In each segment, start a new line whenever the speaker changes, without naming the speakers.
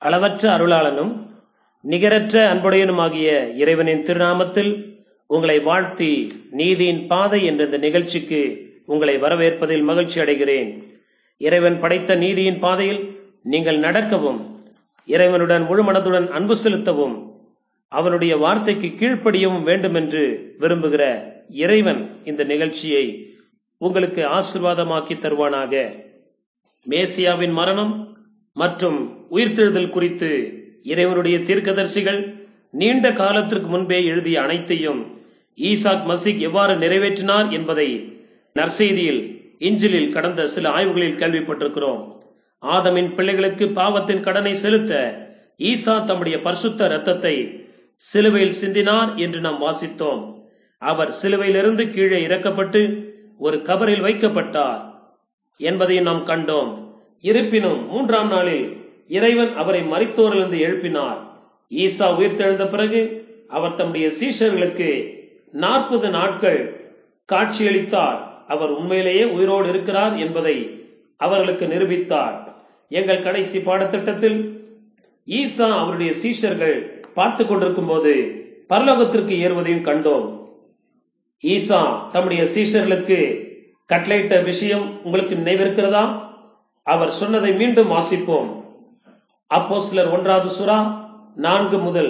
அளவற்ற அருளாளனும் நிகரற்ற அன்புடையனுமாகிய இறைவனின் திருநாமத்தில் உங்களை வாழ்த்தி நீதியின் பாதை என்ற இந்த நிகழ்ச்சிக்கு உங்களை வரவேற்பதில் மகிழ்ச்சி அடைகிறேன் இறைவன் படைத்த நீதியின் பாதையில் நீங்கள் நடக்கவும் இறைவனுடன் முழு மனதுடன் அன்பு செலுத்தவும் அவனுடைய வார்த்தைக்கு கீழ்ப்படியவும் வேண்டும் என்று விரும்புகிற இறைவன் இந்த நிகழ்ச்சியை உங்களுக்கு ஆசிர்வாதமாக்கி தருவானாக மேசியாவின் மரணம் மற்றும் உயிர்த்தெழுதல் குறித்து இறைவனுடைய தீர்க்கதரிசிகள் நீண்ட காலத்திற்கு முன்பே எழுதிய அனைத்தையும் ஈசாக் மசிக் எவ்வாறு நிறைவேற்றினார் என்பதை நற்செய்தியில் இஞ்சிலில் கடந்த சில ஆய்வுகளில் கேள்விப்பட்டிருக்கிறோம் ஆதமின் பிள்ளைகளுக்கு பாவத்தின் கடனை செலுத்த ஈசா தம்முடைய பரிசுத்த இரத்தத்தை சிலுவையில் சிந்தினார் என்று நாம் வாசித்தோம் அவர் சிலுவையிலிருந்து கீழே இறக்கப்பட்டு ஒரு கபரில் வைக்கப்பட்டார் என்பதை நாம் கண்டோம் இருப்பினும் மூன்றாம் நாளில் இறைவன் அவரை மறித்தோரிலிருந்து எழுப்பினார் ஈசா உயிர்த்தெழுந்த பிறகு அவர் தம்முடைய சீஷர்களுக்கு நாற்பது நாட்கள் காட்சியளித்தார் அவர் உண்மையிலேயே உயிரோடு இருக்கிறார் என்பதை அவர்களுக்கு நிரூபித்தார் எங்கள் கடைசி பாடத்திட்டத்தில் ஈசா அவருடைய சீஷர்கள் பார்த்து கொண்டிருக்கும் போது பரலோகத்திற்கு ஏறுவதையும் கண்டோம் ஈசா தம்முடைய சீஷர்களுக்கு கட்டளையிட்ட விஷயம் உங்களுக்கு நினைவிருக்கிறதா அவர் சொன்னதை மீண்டும் வாசிப்போம் அப்போ சிலர் ஒன்றாவது சுறா நான்கு முதல்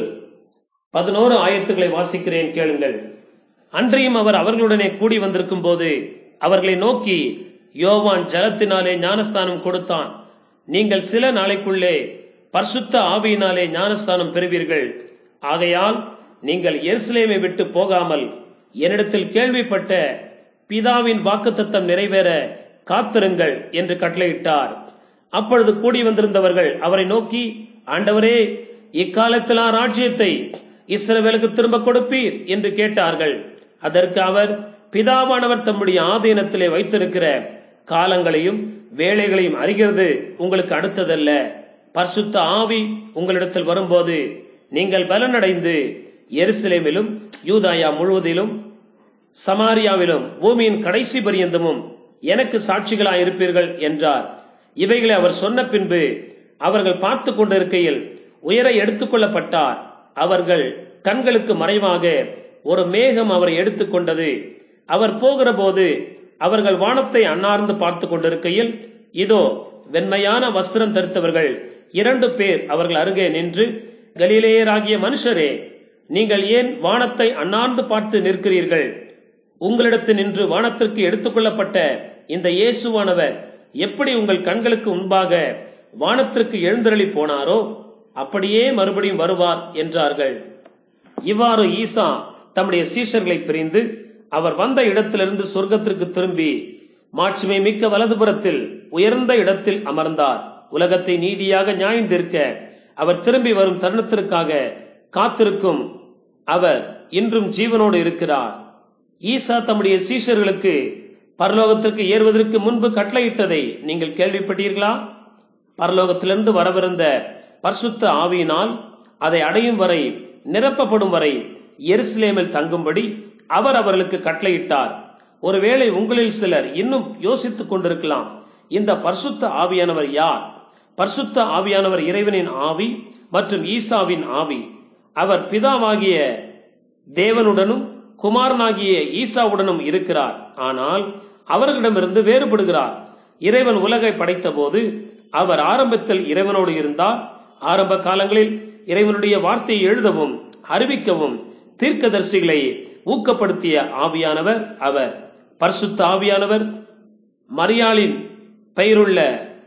பதினோரு ஆயத்துக்களை வாசிக்கிறேன் கேளுங்கள் அன்றையும் அவர் அவர்களுடனே கூடி வந்திருக்கும் போது அவர்களை நோக்கி யோவான் ஜலத்தினாலே ஞானஸ்தானம் கொடுத்தான் நீங்கள் சில நாளைக்குள்ளே பரிசுத்த ஆவியினாலே ஞானஸ்தானம் பெறுவீர்கள் ஆகையால் நீங்கள் எருசலேமை விட்டு போகாமல் என்னிடத்தில் கேள்விப்பட்ட பிதாவின் வாக்குத்தத்தம் நிறைவேற காத்திருங்கள் என்று கட்டளையிட்டார் அப்பொழுது கூடி வந்திருந்தவர்கள் அவரை நோக்கி ஆண்டவரே இக்காலத்திலா ராஜ்யத்தை இஸ்ரவேலுக்கு திரும்ப கொடுப்பீர் என்று கேட்டார்கள் அதற்கு அவர் பிதாவானவர் தம்முடைய ஆதீனத்திலே வைத்திருக்கிற காலங்களையும் வேலைகளையும் அறிகிறது உங்களுக்கு அடுத்ததல்ல பரிசுத்த ஆவி உங்களிடத்தில் வரும்போது நீங்கள் பலனடைந்து எருசலேமிலும் யூதாயா முழுவதிலும் சமாரியாவிலும் பூமியின் கடைசி பரியந்தமும் எனக்கு சாட்சிகளாய் இருப்பீர்கள் என்றார் இவைகளை அவர் சொன்ன பின்பு அவர்கள் பார்த்து கொண்டிருக்கையில் உயர எடுத்துக்கொள்ளப்பட்டார் அவர்கள் கண்களுக்கு மறைவாக ஒரு மேகம் அவரை எடுத்துக்கொண்டது அவர் போகிற போது அவர்கள் வானத்தை அன்னார்ந்து பார்த்து கொண்டிருக்கையில் இதோ வெண்மையான வஸ்திரம் தரித்தவர்கள் இரண்டு பேர் அவர்கள் அருகே நின்று கலிலேயராகிய மனுஷரே நீங்கள் ஏன் வானத்தை அன்னார்ந்து பார்த்து நிற்கிறீர்கள் உங்களிடத்து நின்று வானத்திற்கு எடுத்துக்கொள்ளப்பட்ட இந்த இயேசுவானவர் எப்படி உங்கள் கண்களுக்கு முன்பாக வானத்திற்கு எழுந்தருளி போனாரோ அப்படியே மறுபடியும் வருவார் என்றார்கள் இவ்வாறு ஈசா தம்முடைய சீஷர்களை பிரிந்து அவர் வந்த இடத்திலிருந்து சொர்க்கத்திற்கு திரும்பி மாட்சிமை மிக்க வலதுபுறத்தில் உயர்ந்த இடத்தில் அமர்ந்தார் உலகத்தை நீதியாக நியாயந்திருக்க அவர் திரும்பி வரும் தருணத்திற்காக காத்திருக்கும் அவர் இன்றும் ஜீவனோடு இருக்கிறார் ஈசா தம்முடைய சீஷர்களுக்கு பரலோகத்திற்கு ஏறுவதற்கு முன்பு கட்டளையிட்டதை நீங்கள் கேள்விப்பட்டீர்களா பரலோகத்திலிருந்து வரவிருந்த பரிசுத்த ஆவியினால் அதை அடையும் வரை நிரப்பப்படும் வரை எருசலேமில் தங்கும்படி அவர் அவர்களுக்கு கட்டளையிட்டார் ஒருவேளை உங்களில் சிலர் இன்னும் யோசித்துக் கொண்டிருக்கலாம் இந்த பரிசுத்த ஆவியானவர் யார் பரிசுத்த ஆவியானவர் இறைவனின் ஆவி மற்றும் ஈசாவின் ஆவி அவர் பிதாவாகிய தேவனுடனும் குமாரனாகிய ஈசாவுடனும் இருக்கிறார் ஆனால் அவர்களிடமிருந்து வேறுபடுகிறார் இறைவன் உலகை படைத்த போது அவர் ஆரம்பத்தில் இறைவனோடு இருந்தார் ஆரம்ப காலங்களில் இறைவனுடைய வார்த்தையை எழுதவும் அறிவிக்கவும் தீர்க்கதரிசிகளை ஊக்கப்படுத்திய ஆவியானவர் அவர் பரிசுத்த ஆவியானவர் மரியாளின் பெயருள்ள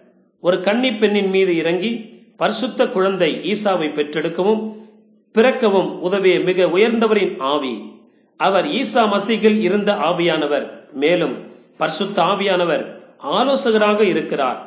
ஒரு கன்னி பெண்ணின் மீது இறங்கி பரிசுத்த குழந்தை ஈசாவை பெற்றெடுக்கவும் பிறக்கவும் உதவிய மிக உயர்ந்தவரின் ஆவி அவர் ஈசா மசீகில் இருந்த ஆவியானவர் மேலும் பரிசுத்த ஆவியானவர் ஆலோசகராக இருக்கிறார்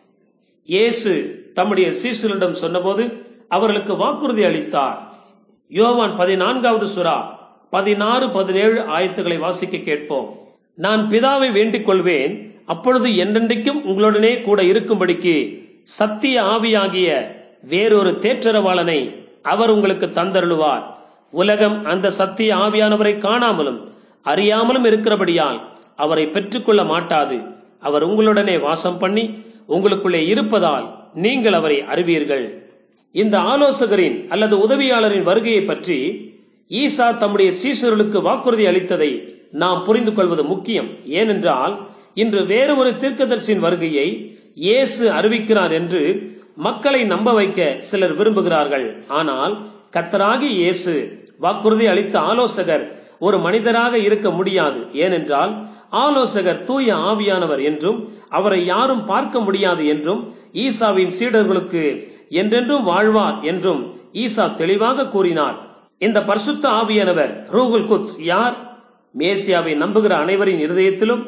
இயேசு தம்முடைய சீசலிடம் சொன்னபோது அவர்களுக்கு வாக்குறுதி அளித்தார் யோவான் பதினான்காவது சுறா பதினாறு பதினேழு ஆயத்துக்களை வாசிக்க கேட்போம் நான் பிதாவை வேண்டிக் கொள்வேன் அப்பொழுது என்றென்றைக்கும் உங்களுடனே கூட இருக்கும்படிக்கு சத்திய ஆவியாகிய வேறொரு தேற்றரவாளனை அவர் உங்களுக்கு தந்தருளுவார் உலகம் அந்த சத்திய ஆவியானவரை காணாமலும் அறியாமலும் இருக்கிறபடியால் அவரை பெற்றுக்கொள்ள மாட்டாது அவர் உங்களுடனே வாசம் பண்ணி உங்களுக்குள்ளே இருப்பதால் நீங்கள் அவரை அறிவீர்கள் இந்த ஆலோசகரின் அல்லது உதவியாளரின் வருகையை பற்றி ஈசா தம்முடைய சீஷர்களுக்கு வாக்குறுதி அளித்ததை நாம் புரிந்து கொள்வது முக்கியம் ஏனென்றால் இன்று வேறு ஒரு தீர்க்கதரிசியின் வருகையை இயேசு அறிவிக்கிறார் என்று மக்களை நம்ப வைக்க சிலர் விரும்புகிறார்கள் ஆனால் கத்தராகி இயேசு வாக்குறுதி அளித்த ஆலோசகர் ஒரு மனிதராக இருக்க முடியாது ஏனென்றால் ஆலோசகர் தூய ஆவியானவர் என்றும் அவரை யாரும் பார்க்க முடியாது என்றும் ஈசாவின் சீடர்களுக்கு என்றென்றும் வாழ்வார் என்றும் ஈசா தெளிவாக கூறினார் இந்த பரிசுத்த ஆவியானவர் ரூகுல் குத்ஸ் யார் மேசியாவை நம்புகிற அனைவரின் இருதயத்திலும்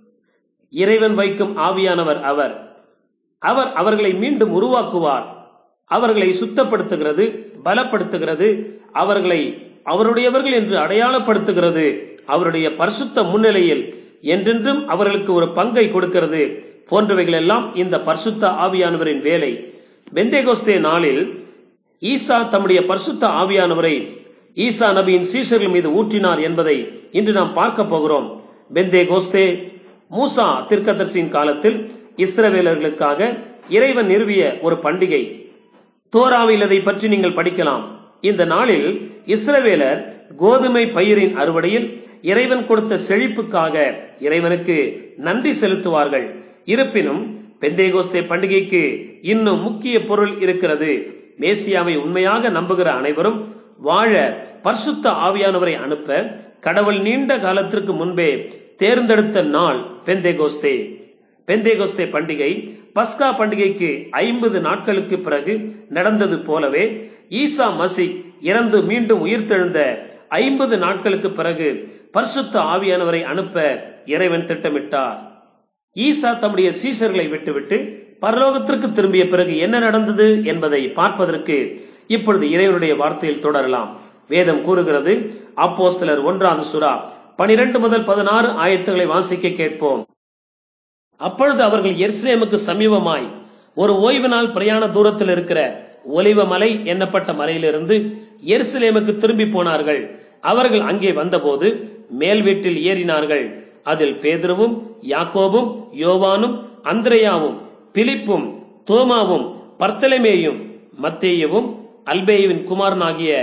இறைவன் வைக்கும் ஆவியானவர் அவர் அவர் அவர்களை மீண்டும் உருவாக்குவார் அவர்களை சுத்தப்படுத்துகிறது பலப்படுத்துகிறது அவர்களை அவருடையவர்கள் என்று அடையாளப்படுத்துகிறது அவருடைய பரிசுத்த முன்னிலையில் என்றென்றும் அவர்களுக்கு ஒரு பங்கை கொடுக்கிறது போன்றவைகள் எல்லாம் இந்த பரிசுத்த ஆவியானவரின் வேலை பெந்தேகோஸ்தே நாளில் ஈசா தம்முடைய பரிசுத்த ஆவியானவரை ஈசா நபியின் சீஷர்கள் மீது ஊற்றினார் என்பதை இன்று நாம் பார்க்க போகிறோம் பெந்தே கோஸ்தே மூசா திருக்கதர்சியின் காலத்தில் இஸ்ரவேலர்களுக்காக இறைவன் நிறுவிய ஒரு பண்டிகை தோராவில் அதை பற்றி நீங்கள் படிக்கலாம் இந்த நாளில் இஸ்ரவேலர் கோதுமை பயிரின் அறுவடையில் இறைவன் கொடுத்த செழிப்புக்காக இறைவனுக்கு நன்றி செலுத்துவார்கள் இருப்பினும் பெந்தேகோஸ்தே பண்டிகைக்கு இன்னும் முக்கிய பொருள் இருக்கிறது மேசியாவை உண்மையாக நம்புகிற அனைவரும் வாழ பரிசுத்த ஆவியானவரை அனுப்ப கடவுள் நீண்ட காலத்திற்கு முன்பே தேர்ந்தெடுத்த நாள் பெந்தேகோஸ்தே பெந்தேகோஸ்தே பண்டிகை பஸ்கா பண்டிகைக்கு ஐம்பது நாட்களுக்கு பிறகு நடந்தது போலவே ஈசா மசி இறந்து மீண்டும் உயிர்த்தெழுந்த ஐம்பது நாட்களுக்கு பிறகு பரிசுத்த ஆவியானவரை அனுப்ப இறைவன் திட்டமிட்டார் ஈசா தம்முடைய சீஷர்களை விட்டுவிட்டு பரலோகத்திற்கு திரும்பிய பிறகு என்ன நடந்தது என்பதை பார்ப்பதற்கு இப்பொழுது இறைவனுடைய வார்த்தையில் தொடரலாம் வேதம் கூறுகிறது அப்போ சிலர் ஒன்றாவது சுறா பனிரெண்டு முதல் பதினாறு ஆயத்துகளை வாசிக்க கேட்போம் அப்பொழுது அவர்கள் எருசலேமுக்கு சமீபமாய் ஒரு ஓய்வு நாள் பிரயாண தூரத்தில் இருக்கிற ஒலிவ மலை எண்ணப்பட்ட மலையிலிருந்து எருசலேமுக்கு திரும்பி போனார்கள் அவர்கள் அங்கே வந்தபோது மேல் வீட்டில் ஏறினார்கள் அதில் பேதுருவும் யாக்கோபும் யோவானும் அந்திரையாவும் பிலிப்பும் தோமாவும் பர்த்தலமேயும் மத்தேயவும் அல்பேயுவின் குமாரனாகிய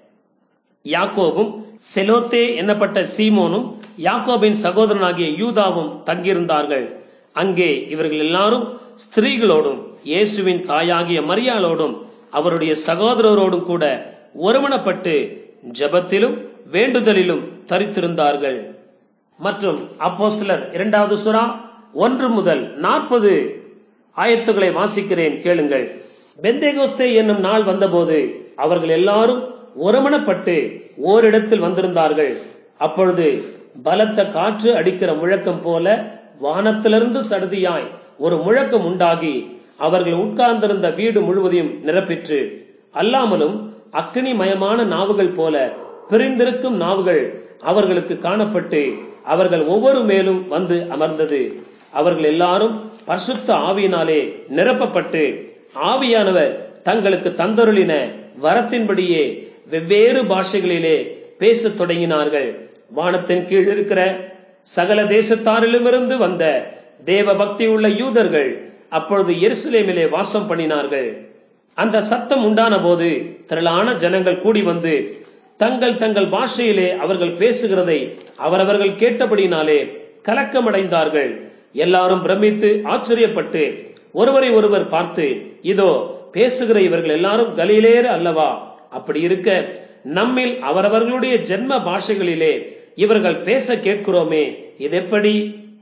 யாக்கோபும் செலோத்தே என்னப்பட்ட சீமோனும் யாக்கோபின் சகோதரனாகிய யூதாவும் தங்கியிருந்தார்கள் அங்கே இவர்கள் எல்லாரும் ஸ்திரீகளோடும் இயேசுவின் தாயாகிய மரியாளோடும் அவருடைய சகோதரரோடும் கூட ஒருமனப்பட்டு ஜபத்திலும் வேண்டுதலிலும் தரித்திருந்தார்கள் மற்றும் அப்போ சிலர் இரண்டாவது சுறா ஒன்று முதல் நாற்பது ஆயத்துக்களை வாசிக்கிறேன் கேளுங்கள் பெந்தேகோஸ்தே என்னும் நாள் வந்தபோது அவர்கள் எல்லாரும் ஒருமனப்பட்டு ஓரிடத்தில் வந்திருந்தார்கள் அப்பொழுது பலத்த காற்று அடிக்கிற முழக்கம் போல வானத்திலிருந்து சடுதியாய் ஒரு முழக்கம் உண்டாகி அவர்கள் உட்கார்ந்திருந்த வீடு முழுவதையும் நிரப்பிற்று அல்லாமலும் அக்னி மயமான நாவுகள் போல பிரிந்திருக்கும் நாவுகள் அவர்களுக்கு காணப்பட்டு அவர்கள் ஒவ்வொரு மேலும் வந்து அமர்ந்தது அவர்கள் எல்லாரும் பரிசுத்த ஆவியினாலே நிரப்பப்பட்டு ஆவியானவர் தங்களுக்கு தந்தருளின வரத்தின்படியே வெவ்வேறு பாஷைகளிலே பேசத் தொடங்கினார்கள் வானத்தின் கீழ் இருக்கிற சகல தேசத்தாரிலுமிருந்து வந்த தேவ பக்தி உள்ள யூதர்கள் அப்பொழுது எருசலேமிலே வாசம் பண்ணினார்கள் அந்த சத்தம் உண்டான போது திரளான ஜனங்கள் கூடி வந்து தங்கள் தங்கள் பாஷையிலே அவர்கள் பேசுகிறதை அவரவர்கள் கேட்டபடினாலே கலக்கமடைந்தார்கள் எல்லாரும் பிரமித்து ஆச்சரியப்பட்டு ஒருவரை ஒருவர் பார்த்து இதோ பேசுகிற இவர்கள் எல்லாரும் கலிலேற அல்லவா அப்படி இருக்க நம்மில் அவரவர்களுடைய ஜென்ம பாஷைகளிலே இவர்கள் பேச கேட்கிறோமே இது எப்படி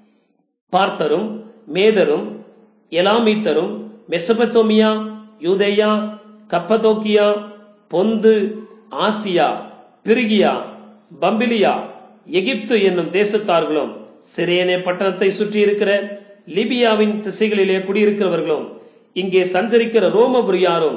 பார்த்தரும் மேதரும் எலாமீத்தரும் மெசபத்தோமியா யூதேயா கப்பதோக்கியா பொந்து ஆசியா பிரிகியா பம்பிலியா எகிப்து என்னும் தேசத்தார்களும் சிரேனே பட்டணத்தை சுற்றி இருக்கிற லிபியாவின் திசைகளிலே குடியிருக்கிறவர்களும் இங்கே சஞ்சரிக்கிற ரோமபுரியாரும்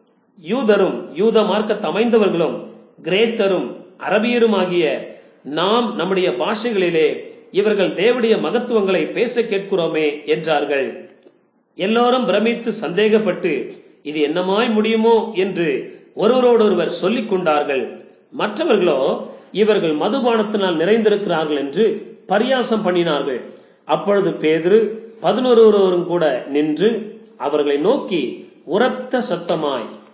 யூதரும் யூத மார்க்கத்து அமைந்தவர்களும் கிரேத்தரும் அரபியருமாகிய நாம் நம்முடைய பாஷைகளிலே இவர்கள் தேவடைய மகத்துவங்களை பேச கேட்கிறோமே என்றார்கள் எல்லோரும் பிரமித்து சந்தேகப்பட்டு இது என்னமாய் முடியுமோ என்று ஒருவரோடொருவர் சொல்லிக் கொண்டார்கள் மற்றவர்களோ இவர்கள் மதுபானத்தினால் நிறைந்திருக்கிறார்கள் என்று பரியாசம் பண்ணினார்கள் அப்பொழுது பேதுரு பதினொருவரும் கூட நின்று அவர்களை நோக்கி உரத்த சத்தமாய்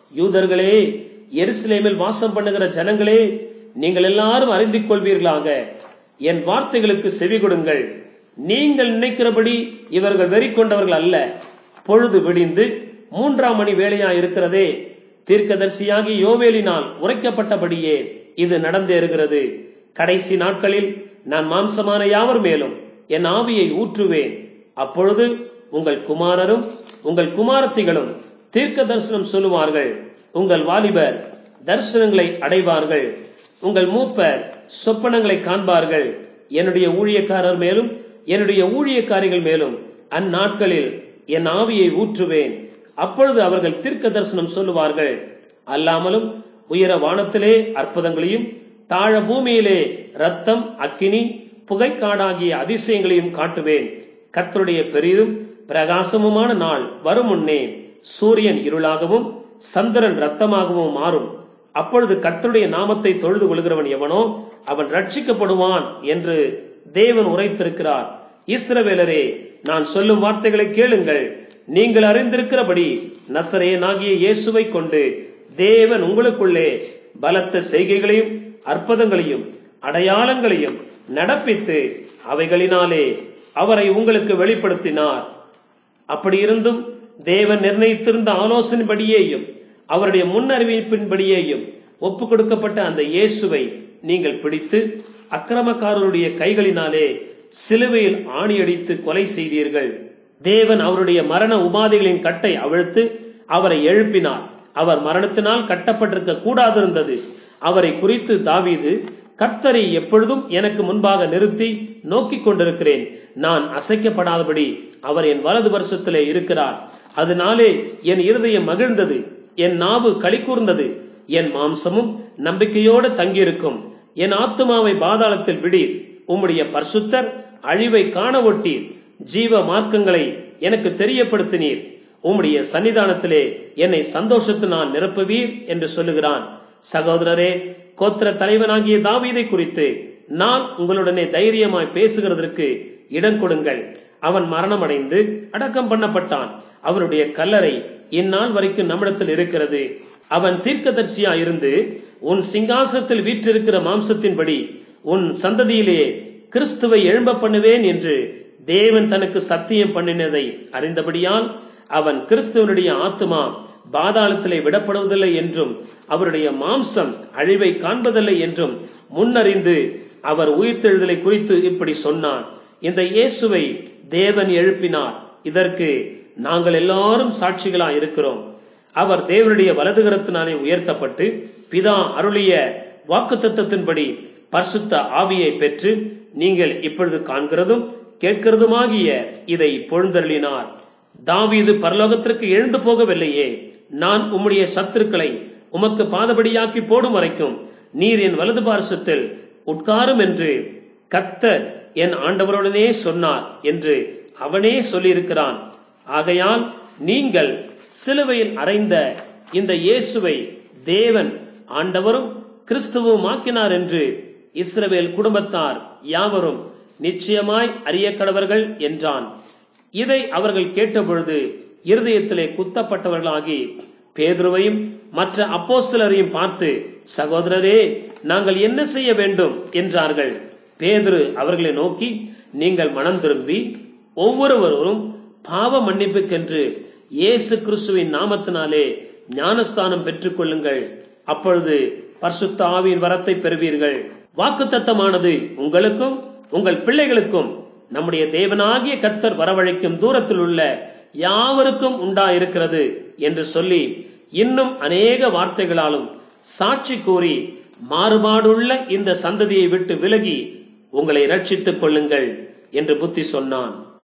யூதர்களே எருசலேமில் வாசம் பண்ணுகிற ஜனங்களே நீங்கள் எல்லாரும் அறிந்து கொள்வீர்களாக என் வார்த்தைகளுக்கு செவி கொடுங்கள் நீங்கள் நினைக்கிறபடி இவர்கள் வெறி கொண்டவர்கள் அல்ல பொழுது விடிந்து மூன்றாம் மணி வேலையா இருக்கிறதே தீர்க்கதரிசியாகி யோவேலினால் உரைக்கப்பட்டபடியே இது நடந்தேறுகிறது கடைசி நாட்களில் நான் மாம்சமான யாவர் மேலும் என் ஆவியை ஊற்றுவேன் அப்பொழுது உங்கள் குமாரரும் உங்கள் குமாரத்திகளும் தீர்க்க தரிசனம் சொல்லுவார்கள் உங்கள் வாலிபர் தரிசனங்களை அடைவார்கள் உங்கள் மூப்பர் சொப்பனங்களை காண்பார்கள் என்னுடைய ஊழியக்காரர் மேலும் என்னுடைய ஊழியக்காரிகள் மேலும் அந்நாட்களில் என் ஆவியை ஊற்றுவேன் அப்பொழுது அவர்கள் தீர்க்க தரிசனம் சொல்லுவார்கள் அல்லாமலும் உயர வானத்திலே அற்புதங்களையும் தாழ பூமியிலே ரத்தம் அக்கினி புகைக்காடாகிய அதிசயங்களையும் காட்டுவேன் கர்த்தருடைய பெரிதும் பிரகாசமுமான நாள் வரும் முன்னே சூரியன் இருளாகவும் சந்திரன் ரத்தமாகவும் மாறும் அப்பொழுது கர்த்தருடைய நாமத்தை தொழுது கொள்கிறவன் எவனோ அவன் ரட்சிக்கப்படுவான் என்று தேவன் உரைத்திருக்கிறார் இஸ்ரவேலரே நான் சொல்லும் வார்த்தைகளை கேளுங்கள் நீங்கள் அறிந்திருக்கிறபடி நசரேனாகிய இயேசுவை கொண்டு தேவன் உங்களுக்குள்ளே பலத்த செய்கைகளையும் அற்புதங்களையும் அடையாளங்களையும் நடப்பித்து அவைகளினாலே அவரை உங்களுக்கு வெளிப்படுத்தினார் அப்படி இருந்தும் தேவன் நிர்ணயித்திருந்த ஆலோசனைப்படியேயும் அவருடைய முன்னறிவிப்பின்படியேயும் ஒப்பு கொடுக்கப்பட்ட அந்த இயேசுவை நீங்கள் பிடித்து அக்கிரமக்காரருடைய கைகளினாலே சிலுவையில் ஆணியடித்து கொலை செய்தீர்கள் தேவன் அவருடைய மரண உபாதைகளின் கட்டை அவிழ்த்து அவரை எழுப்பினார் அவர் மரணத்தினால் கட்டப்பட்டிருக்க கூடாதிருந்தது அவரை குறித்து தாவீது கர்த்தரை எப்பொழுதும் எனக்கு முன்பாக நிறுத்தி நோக்கிக் கொண்டிருக்கிறேன் நான் அசைக்கப்படாதபடி அவர் என் வலது வருஷத்திலே இருக்கிறார் அதனாலே என் இருதயம் மகிழ்ந்தது என் நாவு களி கூர்ந்தது என் மாம்சமும் நம்பிக்கையோடு தங்கியிருக்கும் என் ஆத்துமாவை பாதாளத்தில் விடீர் உம்முடைய பரிசுத்தர் அழிவை காண ஒட்டீர் ஜீவ மார்க்கங்களை எனக்கு தெரியப்படுத்தினீர் உம்முடைய சன்னிதானத்திலே என்னை சந்தோஷத்தினால் நிரப்புவீர் என்று சொல்லுகிறான் சகோதரரே கோத்திர தலைவனாகிய தாவீதை குறித்து நான் உங்களுடனே தைரியமாய் பேசுகிறதற்கு இடம் கொடுங்கள் அவன் மரணமடைந்து அடக்கம் பண்ணப்பட்டான் அவனுடைய கல்லறை இந்நாள் வரைக்கும் நம்மிடத்தில் இருக்கிறது அவன் தீர்க்கதரிசியா இருந்து உன் சிங்காசனத்தில் வீற்றிருக்கிற மாம்சத்தின்படி உன் சந்ததியிலே கிறிஸ்துவை எழும்ப பண்ணுவேன் என்று தேவன் தனக்கு சத்தியம் பண்ணினதை அறிந்தபடியால் அவன் கிறிஸ்துவனுடைய ஆத்துமா பாதாளத்திலே விடப்படுவதில்லை என்றும் அவருடைய மாம்சம் அழிவை காண்பதில்லை என்றும் முன்னறிந்து அவர் உயிர்த்தெழுதலை குறித்து இப்படி சொன்னான் இந்த இயேசுவை தேவன் எழுப்பினார் இதற்கு நாங்கள் எல்லாரும் சாட்சிகளா இருக்கிறோம் அவர் தேவனுடைய வலதுகரத்தினாலே உயர்த்தப்பட்டு பிதா அருளிய வாக்குத்தத்தத்தின்படி பரிசுத்த ஆவியை பெற்று நீங்கள் இப்பொழுது காண்கிறதும் கேட்கிறதுமாகிய இதை பொழுந்தருளினார் தாவீது பரலோகத்திற்கு எழுந்து போகவில்லையே நான் உம்முடைய சத்துருக்களை உமக்கு பாதபடியாக்கி போடும் வரைக்கும் நீர் என் வலது பார்சத்தில் உட்காரும் என்று கத்தர் என் ஆண்டவருடனே சொன்னார் என்று அவனே சொல்லியிருக்கிறான் ஆகையால் நீங்கள் சிலுவையில் அறைந்த இந்த இயேசுவை தேவன் ஆண்டவரும் கிறிஸ்துவும் ஆக்கினார் என்று இஸ்ரவேல் குடும்பத்தார் யாவரும் நிச்சயமாய் அறிய கடவர்கள் என்றான் இதை அவர்கள் கேட்டபொழுது இருதயத்திலே குத்தப்பட்டவர்களாகி பேதுருவையும் மற்ற அப்போஸ்தலரையும் பார்த்து சகோதரரே நாங்கள் என்ன செய்ய வேண்டும் என்றார்கள் பேதுரு அவர்களை நோக்கி நீங்கள் மனம் திரும்பி ஒவ்வொருவரும் பாவ மன்னிப்புக்கென்று இயேசு கிறிஸ்துவின் நாமத்தினாலே ஞானஸ்தானம் பெற்றுக் கொள்ளுங்கள் அப்பொழுது பரிசுத்த ஆவியின் வரத்தை பெறுவீர்கள் வாக்குத்தத்தமானது உங்களுக்கும் உங்கள் பிள்ளைகளுக்கும் நம்முடைய தேவனாகிய கர்த்தர் வரவழைக்கும் தூரத்தில் உள்ள யாவருக்கும் உண்டாயிருக்கிறது என்று சொல்லி இன்னும் அநேக வார்த்தைகளாலும் சாட்சி கூறி மாறுபாடுள்ள இந்த சந்ததியை விட்டு விலகி உங்களை ரட்சித்துக் கொள்ளுங்கள் என்று புத்தி சொன்னான்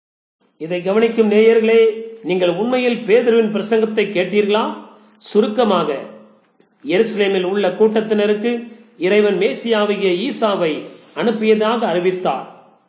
இதை கவனிக்கும் நேயர்களே நீங்கள் உண்மையில் பேதுருவின் பிரசங்கத்தை கேட்டீர்களா சுருக்கமாக எருசலேமில் உள்ள கூட்டத்தினருக்கு இறைவன் மேசியாவிய ஈசாவை அனுப்பியதாக அறிவித்தார்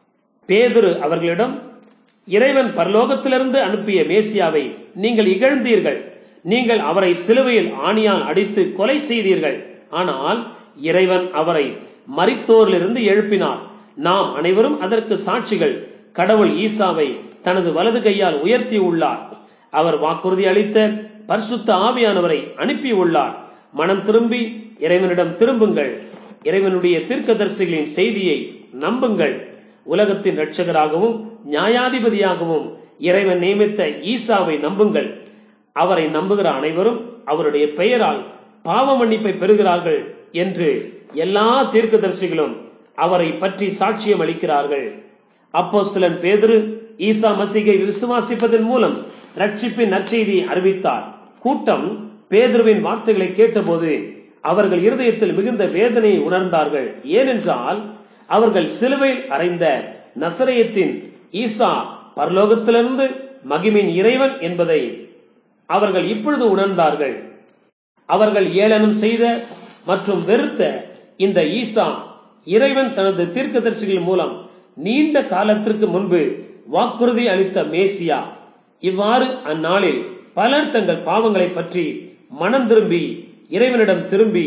பேதுரு அவர்களிடம் இறைவன் பரலோகத்திலிருந்து அனுப்பிய மேசியாவை நீங்கள் இகழ்ந்தீர்கள் நீங்கள் அவரை சிலுவையில் ஆணியால் அடித்து கொலை செய்தீர்கள் ஆனால் இறைவன் அவரை மரித்தோரிலிருந்து எழுப்பினார் நாம் அனைவரும் அதற்கு சாட்சிகள் கடவுள் ஈசாவை தனது வலது கையால் உயர்த்தி உள்ளார் அவர் வாக்குறுதி அளித்த பரிசுத்த ஆவியானவரை அனுப்பியுள்ளார் மனம் திரும்பி இறைவனிடம் திரும்புங்கள் இறைவனுடைய தீர்க்கதரிசிகளின் செய்தியை நம்புங்கள் உலகத்தின் இரட்சகராகவும் நியாயாதிபதியாகவும் இறைவன் நியமித்த ஈசாவை நம்புங்கள் அவரை நம்புகிற அனைவரும் அவருடைய பெயரால் பாவ மன்னிப்பை பெறுகிறார்கள் என்று எல்லா தீர்க்கதரிசிகளும் அவரை பற்றி சாட்சியம் அளிக்கிறார்கள் அப்போஸ்தலன் பேதுரு ஈசா மசிகை விசுவாசிப்பதன் மூலம் ரட்சிப்பின் நற்செய்தியை அறிவித்தார் கூட்டம் பேதுருவின் வார்த்தைகளை கேட்டபோது அவர்கள் இருதயத்தில் மிகுந்த வேதனையை உணர்ந்தார்கள் ஏனென்றால் அவர்கள் சிலுவையில் அறைந்த நசரேயத்தின் ஈசா பரலோகத்திலிருந்து மகிமின் இறைவன் என்பதை அவர்கள் இப்பொழுது உணர்ந்தார்கள் அவர்கள் ஏளனம் செய்த மற்றும் வெறுத்த இந்த ஈசா இறைவன் தனது தீர்க்கதரிசிகள் மூலம் நீண்ட காலத்திற்கு முன்பு வாக்குறுதி அளித்த மேசியா இவ்வாறு அந்நாளில் பலர் தங்கள் பாவங்களை பற்றி மனம் திரும்பி இறைவனிடம் திரும்பி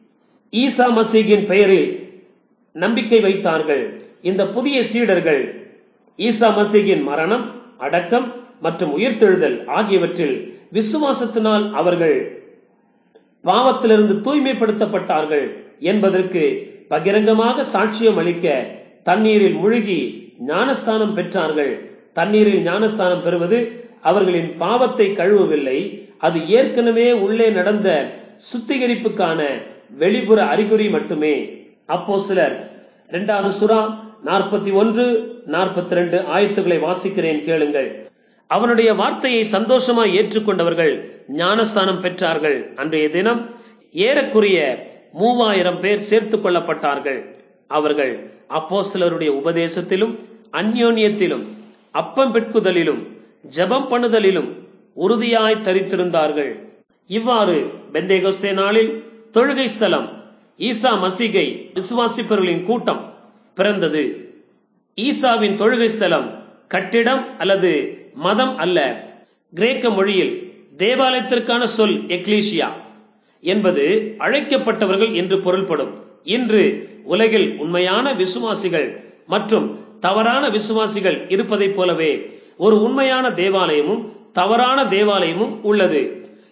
ஈசா மசீகின் பெயரில் நம்பிக்கை வைத்தார்கள் இந்த புதிய சீடர்கள் ஈசா மசீகின் மரணம் அடக்கம் மற்றும் உயிர்த்தெழுதல் ஆகியவற்றில் விசுவாசத்தினால் அவர்கள் பாவத்திலிருந்து தூய்மைப்படுத்தப்பட்டார்கள் என்பதற்கு பகிரங்கமாக சாட்சியம் அளிக்க தண்ணீரில் முழுகி ஞானஸ்தானம் பெற்றார்கள் தண்ணீரில் ஞானஸ்தானம் பெறுவது அவர்களின் பாவத்தை கழுவவில்லை அது ஏற்கனவே உள்ளே நடந்த சுத்திகரிப்புக்கான வெளிப்புற அறிகுறி மட்டுமே அப்போ சிலர் இரண்டாவது சுறா நாற்பத்தி ஒன்று நாற்பத்தி ரெண்டு ஆயத்துக்களை வாசிக்கிறேன் கேளுங்கள் அவனுடைய வார்த்தையை சந்தோஷமாய் ஏற்றுக்கொண்டவர்கள் ஞானஸ்தானம் பெற்றார்கள் அன்றைய தினம் ஏறக்குறைய மூவாயிரம் பேர் சேர்த்துக் கொள்ளப்பட்டார்கள் அவர்கள் அப்போஸ்தலருடைய உபதேசத்திலும் அந்யோன்யத்திலும் அப்பம் பெட்குதலிலும் ஜெபம் பண்ணுதலிலும் உறுதியாய் தரித்திருந்தார்கள் இவ்வாறு பெந்தேகோஸ்தே நாளில் தொழுகை ஸ்தலம் ஈசா மசிகை விசுவாசிப்பவர்களின் கூட்டம் பிறந்தது ஈசாவின் தொழுகை ஸ்தலம் கட்டிடம் அல்லது மதம் அல்ல கிரேக்க மொழியில் தேவாலயத்திற்கான சொல் எக்லீசியா என்பது அழைக்கப்பட்டவர்கள் என்று பொருள்படும் இன்று உலகில் உண்மையான விசுவாசிகள் மற்றும் தவறான விசுவாசிகள் இருப்பதைப் போலவே ஒரு உண்மையான தேவாலயமும் தவறான தேவாலயமும் உள்ளது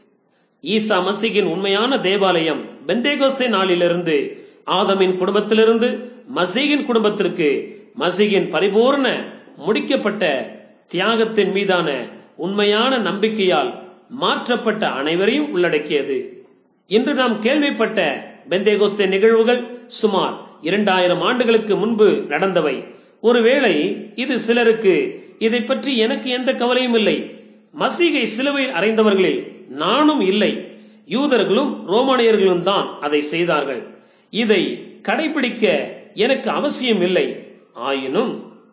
ஈசா மசிகின் உண்மையான தேவாலயம் பெந்தேகோஸ்தே நாளிலிருந்து ஆதமின் குடும்பத்திலிருந்து மசீகின் குடும்பத்திற்கு மசீகின் பரிபூர்ண முடிக்கப்பட்ட தியாகத்தின் மீதான உண்மையான நம்பிக்கையால் மாற்றப்பட்ட அனைவரையும் உள்ளடக்கியது இன்று நாம் கேள்விப்பட்ட பெந்தேகோஸ்தே நிகழ்வுகள் சுமார் இரண்டாயிரம் ஆண்டுகளுக்கு முன்பு நடந்தவை ஒருவேளை இது சிலருக்கு இதை பற்றி எனக்கு எந்த கவலையும் இல்லை மசீகை சிலுவையில் அறைந்தவர்களில் நானும் இல்லை யூதர்களும் ரோமானியர்களும் தான் அதை செய்தார்கள் இதை கடைபிடிக்க எனக்கு அவசியம் இல்லை ஆயினும்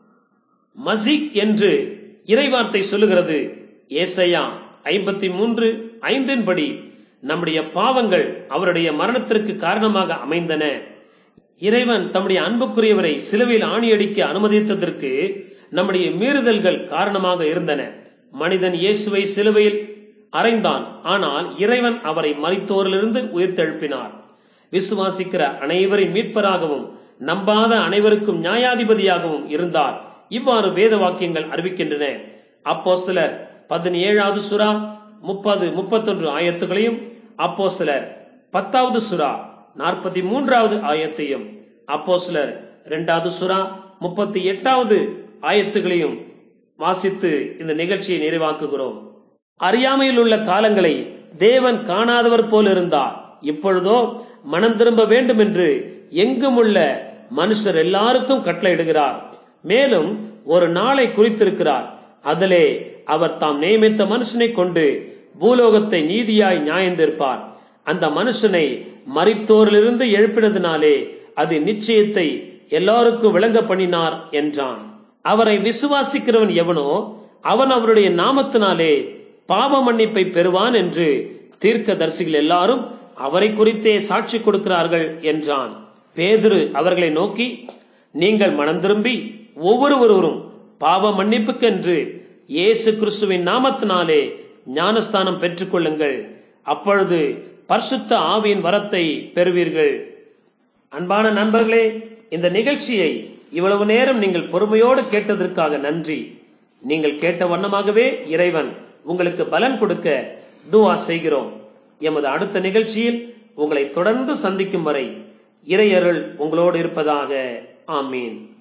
மசீக் என்று இறைவார்த்தை சொல்லுகிறது ஏசையா ஐம்பத்தி மூன்று ஐந்தின்படி நம்முடைய பாவங்கள் அவருடைய மரணத்திற்கு காரணமாக அமைந்தன இறைவன் தம்முடைய அன்புக்குரியவரை சிலுவையில் ஆணியடிக்க அனுமதித்ததற்கு நம்முடைய மீறுதல்கள் காரணமாக இருந்தன மனிதன் இயேசுவை சிலுவையில் அறைந்தான் ஆனால் இறைவன் அவரை மறித்தோரிலிருந்து உயிர்த்தெழுப்பினார் விசுவாசிக்கிற அனைவரின் மீட்பராகவும் நம்பாத அனைவருக்கும் நியாயாதிபதியாகவும் இருந்தார் இவ்வாறு வேத வாக்கியங்கள் அறிவிக்கின்றன அப்போ சிலர் பதினேழாவது சுறா முப்பது முப்பத்தொன்று ஆயத்துகளையும் அப்போ சிலர் பத்தாவது சுறா நாற்பத்தி மூன்றாவது ஆயத்தையும் அப்போ சிலர் இரண்டாவது சுறா முப்பத்தி எட்டாவது ஆயத்துகளையும் வாசித்து இந்த நிகழ்ச்சியை நிறைவாக்குகிறோம் அறியாமையில் உள்ள காலங்களை தேவன் காணாதவர் போல் இருந்தார் இப்பொழுதோ மனம் திரும்ப வேண்டும் என்று எங்கும் உள்ள மனுஷர் எல்லாருக்கும் கட்டளையிடுகிறார் மேலும் ஒரு நாளை குறித்திருக்கிறார் அதிலே அவர் தாம் நியமித்த மனுஷனை கொண்டு பூலோகத்தை நீதியாய் நியாயந்திருப்பார் அந்த மனுஷனை மரித்தோரிலிருந்து எழுப்பினதினாலே அது நிச்சயத்தை எல்லாருக்கும் விளங்க பண்ணினார் என்றான் அவரை விசுவாசிக்கிறவன் எவனோ அவன் அவருடைய நாமத்தினாலே பாவ மன்னிப்பை பெறுவான் என்று தீர்க்க தரிசிகள் எல்லாரும் அவரை குறித்தே சாட்சி கொடுக்கிறார்கள் என்றான் பேதுரு அவர்களை நோக்கி நீங்கள் மனம் திரும்பி ஒவ்வொருவரும் பாவ மன்னிப்புக்கென்று இயேசு கிறிஸ்துவின் நாமத்தினாலே ஞானஸ்தானம் பெற்றுக்கொள்ளுங்கள் அப்பொழுது பரிசுத்த ஆவியின் வரத்தை பெறுவீர்கள் அன்பான நண்பர்களே இந்த நிகழ்ச்சியை இவ்வளவு நேரம் நீங்கள் பொறுமையோடு கேட்டதற்காக நன்றி நீங்கள் கேட்ட வண்ணமாகவே இறைவன் உங்களுக்கு பலன் கொடுக்க துவா செய்கிறோம் எமது அடுத்த நிகழ்ச்சியில் உங்களை தொடர்ந்து சந்திக்கும் வரை இறையருள் உங்களோடு இருப்பதாக ஆமீன்